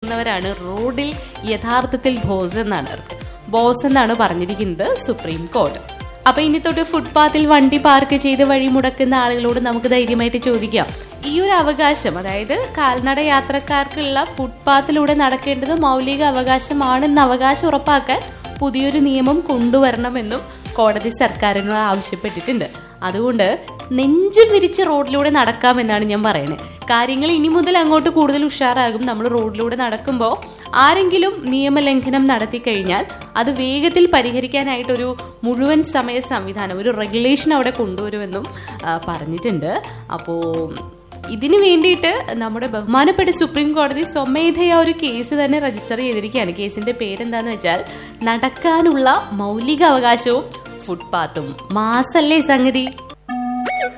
നടക്കുന്നവരാണ് റോഡിൽ യഥാർത്ഥത്തിൽ ബോസ് എന്നാണ് ബോസ് എന്നാണ് പറഞ്ഞിരിക്കുന്നത് സുപ്രീം കോടതി അപ്പൊ ഇനി തൊട്ട് ഫുട്പാത്തിൽ വണ്ടി പാർക്ക് ചെയ്ത് വഴി മുടക്കുന്ന ആളുകളോട് നമുക്ക് ധൈര്യമായിട്ട് ചോദിക്കാം ഈ ഒരു അവകാശം അതായത് കാൽനട യാത്രക്കാർക്കുള്ള ഫുട്പാത്തിലൂടെ നടക്കേണ്ടത് മൗലിക അവകാശമാണെന്ന് അവകാശം ഉറപ്പാക്കാൻ പുതിയൊരു നിയമം കൊണ്ടുവരണമെന്നും കോടതി സർക്കാരിനോട് ആവശ്യപ്പെട്ടിട്ടുണ്ട് അതുകൊണ്ട് നെഞ്ച് വിരിച്ച് റോഡിലൂടെ നടക്കാമെന്നാണ് ഞാൻ പറയുന്നത് കാര്യങ്ങൾ ഇനി മുതൽ അങ്ങോട്ട് കൂടുതൽ ഉഷാറാകും നമ്മൾ റോഡിലൂടെ നടക്കുമ്പോൾ ആരെങ്കിലും നിയമലംഘനം നടത്തി കഴിഞ്ഞാൽ അത് വേഗത്തിൽ പരിഹരിക്കാനായിട്ട് ഒരു മുഴുവൻ സമയ സംവിധാനം ഒരു റെഗുലേഷൻ അവിടെ കൊണ്ടുവരുമെന്നും ആ, പറഞ്ഞിട്ടുണ്ട് അപ്പോൾ ഇതിനു വേണ്ടിയിട്ട് നമ്മുടെ ബഹുമാനപ്പെട്ട സുപ്രീം കോടതി സ്വമേധയാ ഒരു കേസ് തന്നെ രജിസ്റ്റർ ചെയ്തിരിക്കുകയാണ് കേസിന്റെ പേരെന്താന്ന് വെച്ചാൽ നടക്കാനുള്ള മൗലിക അവകാശവും ഫുട്പാത്തും മാസല്ലേ സംഗതി